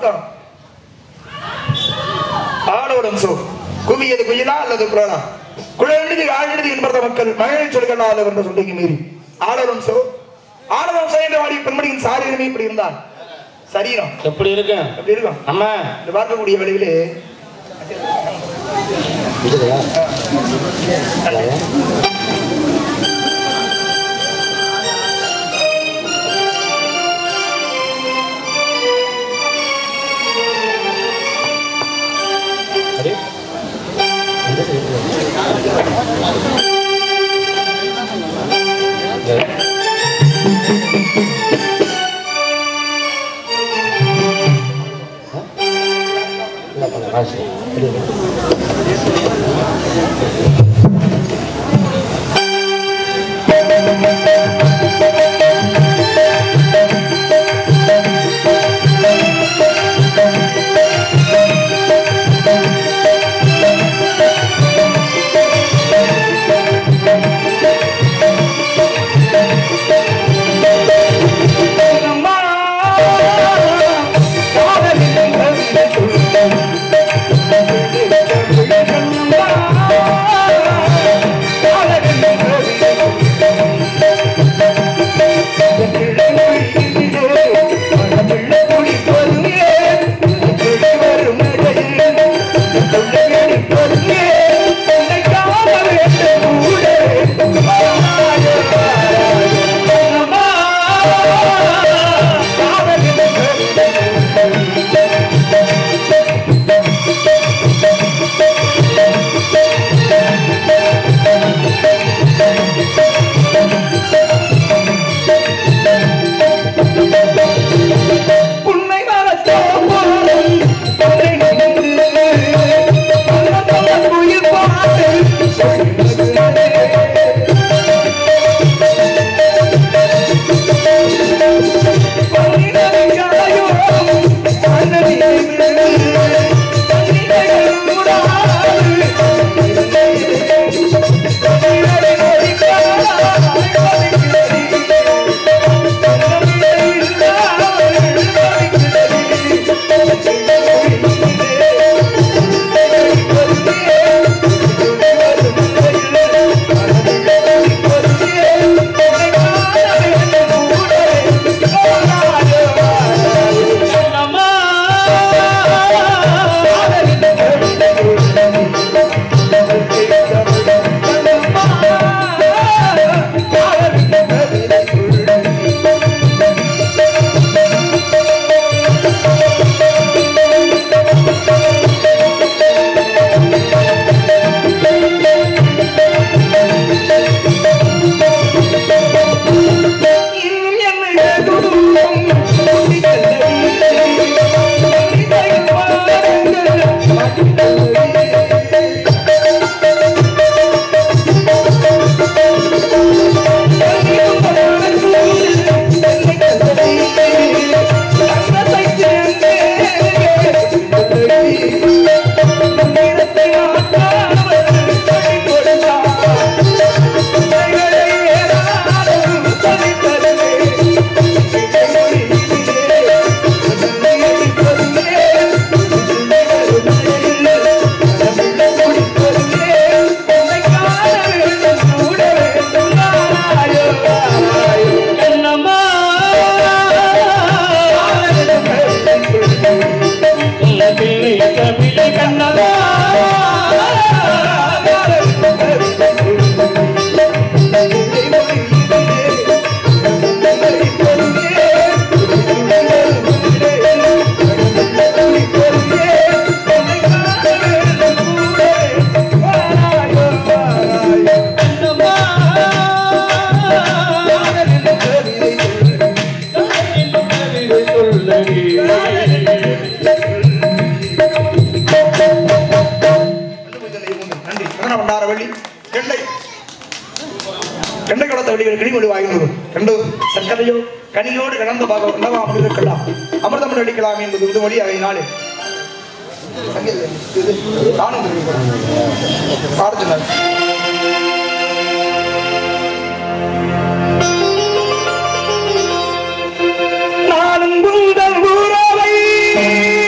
சப்தம் ஆடோடும் சோ குவியது குயிலா அல்லது குழலா குழலெழுதி ஆழெழுதி என்பத மக்கள் மழை சொல்களா அல்ல என்ற சொல்லிக்கு மீறி ஆடோடும் சோ ஆடோடும் சோ என்ற வாடி பெண்மணியின் சாரீரமே இப்படி இருந்தால் சரீரம் எப்படி இருக்கு எப்படி இருக்கும் நம்ம இந்த பார்க்கக்கூடிய வழியிலே அடே. எந்த side ல? இல்ல, பண்ணல. ஆ, சரி. இரு, இரு. நன்றி கதன பண்டார வள்ளி கெண்டை கெண்டை கடத்த வழிகள் கிளிமொழி வாய்ந்தது கண்டு சர்க்கரையோ கனியோடு கலந்த பாக உணவா அமிர்தக்கலாம் அமிர்தம் அடிக்கலாம் என்பது இது மொழி ஆகையினாலே அங்கே இது நானும் பாடுతున్నాను நானும் உங்கள் ஊரவை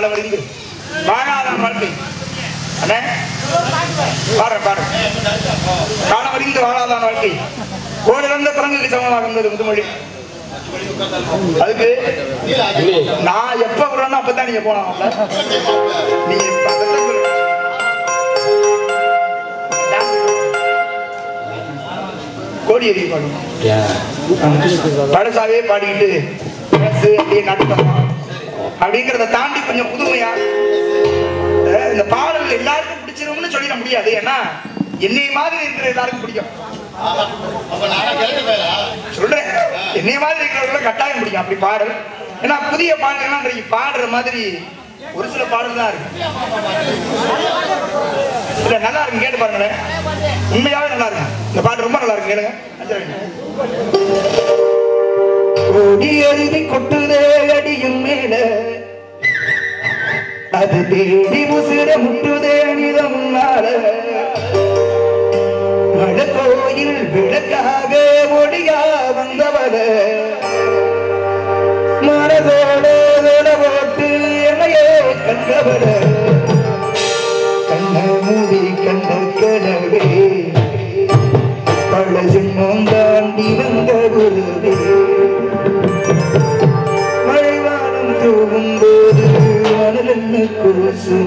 காலம் அறிந்து வாழாதான் வாழ்க்கை அண்ணே பாரு பாரு காலம் அறிந்து வாழாதான் வாழ்க்கை கோடிழந்த குரங்குக்கு சமமாக இருந்தது முதுமொழி அதுக்கு நான் எப்ப வரணும் அப்பதான் நீங்க போனாங்கல்ல நீங்க இப்ப அதைத்தான் சொல்லு. கோடி எரிய பாடும் பழசாவே பாடிக்கிட்டு பேசு அப்படியே நாட்டுக்கமா அப்படிங்கிறத தாண்டி கொஞ்சம் புதுமையா அஹ் இந்த பாடல் எல்லாருக்கும் பிடிச்சிரும்னு சொல்லிட முடியாது ஏன்னா என்னை மாதிரி இருக்கிற எல்லாருக்கும் பிடிக்கும் சொல்றேன் என்னை மாதிரி இருக்கிறவங்கள கட்டாயம் பிடிக்கும் அப்படி பாடல் ஏன்னா புதிய பாடல்கள்லாம் இன்றைக்கு பாடுற மாதிரி ஒரு சில பாடல் தான் இருக்கு இல்ல நல்லா இருக்கு கேட்டு பாருங்களேன் உண்மையாவே நல்லா இருக்கு இந்த பாட்டு ரொம்ப நல்லா இருக்கு கேளுங்க அஞ்சரை. கொடி அருவி கொட்டுதே அடியும் மேல அது தேடி முசிற முட்டுதே அணித முன்னால மழை கோயில் விளக்காக ஒடியா வந்தவர மனதோட தொட போட்டு என்னையே கண்டவர கண்ண மூடி கண்ட கனவே பல ஜென்மம் தாண்டி வந்த குருவே மழைவானம் தூவும் போது மணல் என்ன கூசு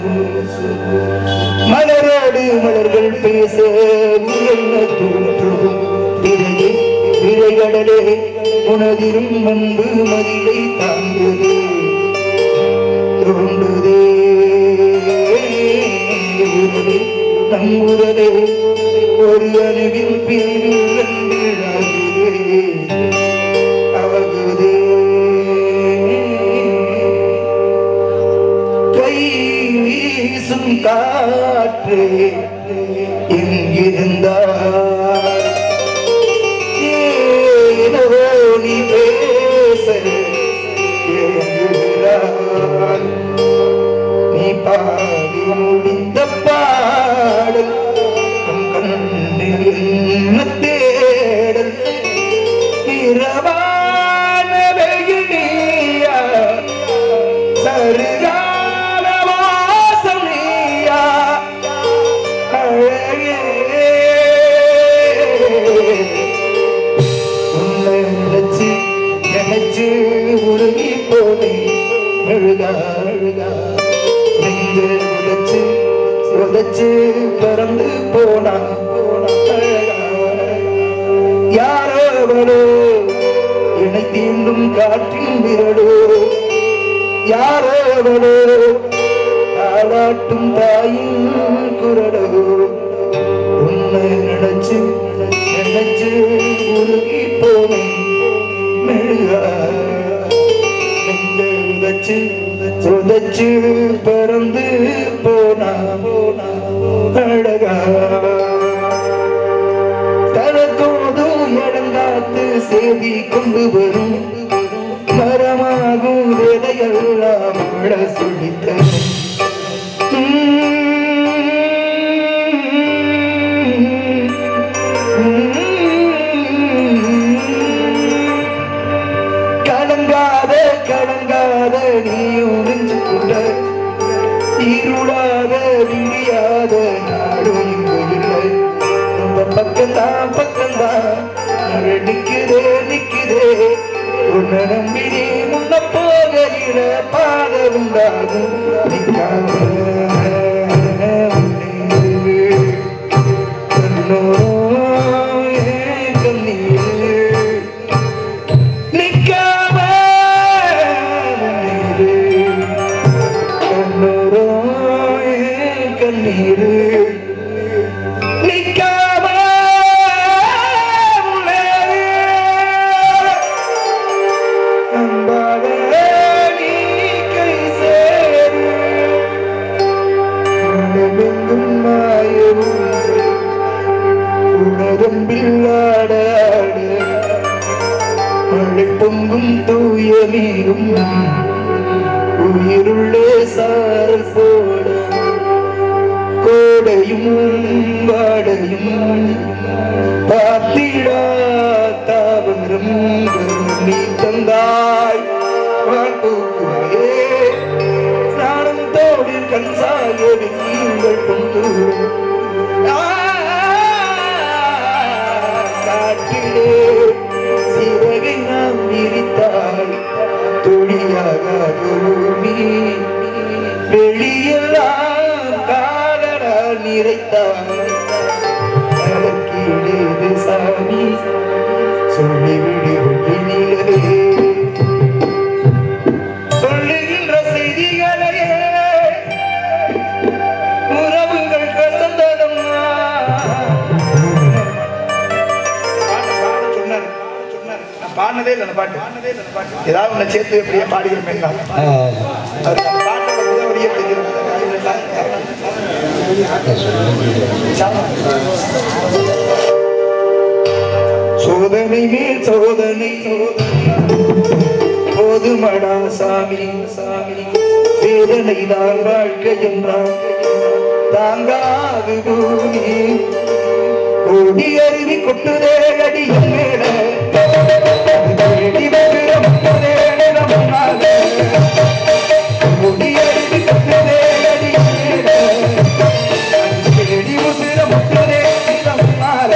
மலரோடு மலர்கள் பேச நீ என்ன தூற்றும் திரையே திரைகடலே உனதிரும் அன்பு மதிலை தாங்குதே தோண்டுதே உறவே, நம் உறவே ஒரு அணுவின் பிரிவில் அன்பிலாகுதே அவகுதே கை வீசும் காற்று எங்கிருந்தார் ஏனோ நீ பேச ஏங்குகிறாய். நீ பாடி முடிந்த பாடல் உன் கண்ணில் என்ன தேடல் இரவான வெயில் நீயா சருகான வாசம் நீயா அழகே உன்னை நினைச்சு நினைச்சு உருகி போனேன் அழுகா அழுகா நெஞ்சு உதச்சு உதச்சு பறந்து போனா போனா அழகா யாரோ அவளோ என்னை தீண்டும் காற்றின் விரடோ யாரோ அவளோ தாளாட்டும் தாயின் குரடோ உன்னை நினைச்சு நினைச்சு உருகி போனேன் மெழுகா நெஞ்சை உதைச்சு உதைச்சு பறந்து போனா போனா அழகா தனக்கோதும் இடங்காத்து செய்தி கொண்டு வரும் மரமாகும் விதையெல்லாம் விட சொல்லித்தரும் கலங்காத கலங்காத நீ உறிஞ்சு கொண்ட இருளாத விடியாத நாடும் இங்கு இல்லை ரொம்ப பக்கம்தான் பக்கம்தான் மழை நிக்குதே நிக்குதே உன்னை நம்பி நீ முன்ன போகையில பாத உண்டாகும் நிக்காம உன்னை கண்ணோரம் ஏன் கண்ணீர் நிக்காம முன்னேறு. கண்ணோரோ என் கண்ணீரு. நிக்காம முன்னேறு. நம்பாத நீ கை சேரு. மனமெங்கும் மாயமும் உணரம்பில் ஆடாடு மழை பொங்கும் தூய நீரும் உயிருள்ளே சாரல் போட கோடையும் வாடையும் பாத்திடா தாவரம் நீ தந்தாய் வாழ்த்துக்குள்ளே நானும் கண்ணோடு கண்சாயோடு நீங்கள் கொண்டு காட்டிலே சிறகை நாம் விரித்தாய் துளியாகி வெளியெல்லாம் காதலா நிறைத்தாய் அதற்கிடேது சாமி சொல்லிவிடு வெளியிலே சொல்லுகின்ற செய்திகளையே உறவுகள் கசந்ததம்மா பாட்டு பாட சொன்னாரு சொன்னாரு நான் பாடினதே இல்லை அந்த பாட்டு பாடினதே இல்லை அந்த பாட்டு ஏதாவது ஒன்று சேர்த்து எப்படியா பாடுகிறோம் என்ன அவர் அந்த பாட்டோட முதவடியே தெரியும் சோதனை மேல் சோதனை போதுமடா சாமி சாமி வேதனை தான் வாழ்க்கை என்றான் தாங்காது பூமி கோடி அருவி கொட்டுதே அடியின் மேல வெடி மதுர முட்டுதே நமனால கோடி அருவி கொட்டுதே அடியின் மேல வெடி முதுர முட்டுதே நமனால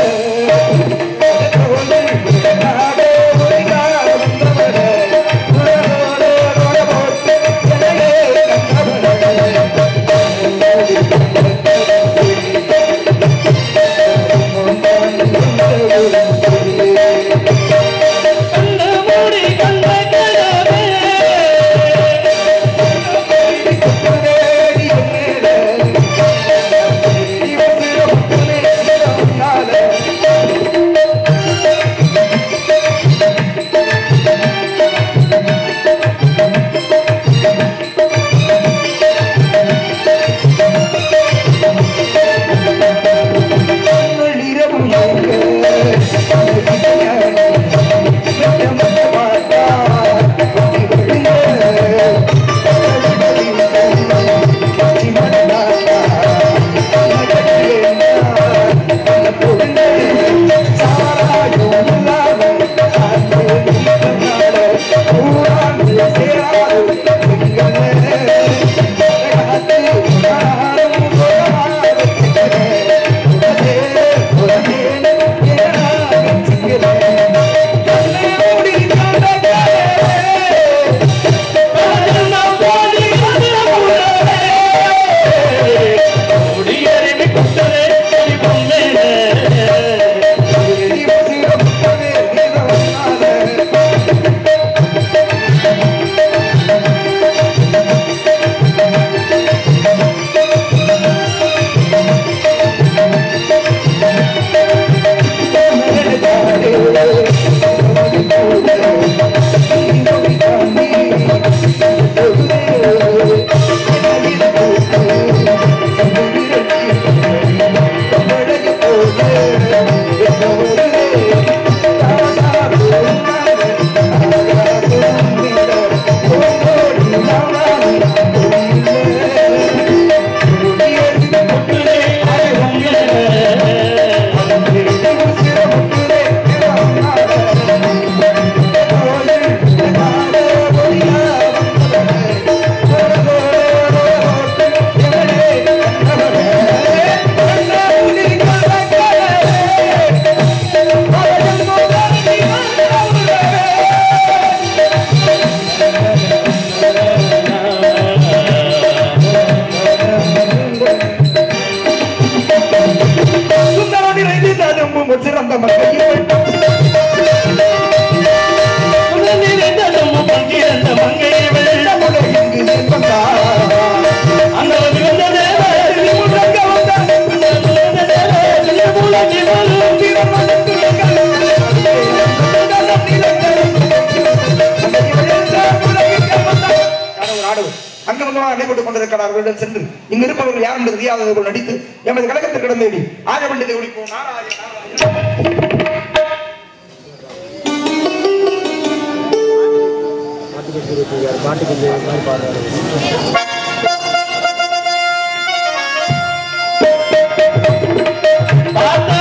சிறந்த மக்கள் அங்கமங்கமாக நடைபெற்றுக் கொண்டிருக்கிறார்கள் சென்று இங்கு இருப்பவர்கள் யார் என்று தெரியாதவர்கள் நடித்து எமது கழகத்தில் கிடந்தேடி ஆஜபண்டிதை ஒழிப்போம் நாராயண நாராயண பாட்டுக்கு இந்த மாதிரி பாடுறாரு பார்த்த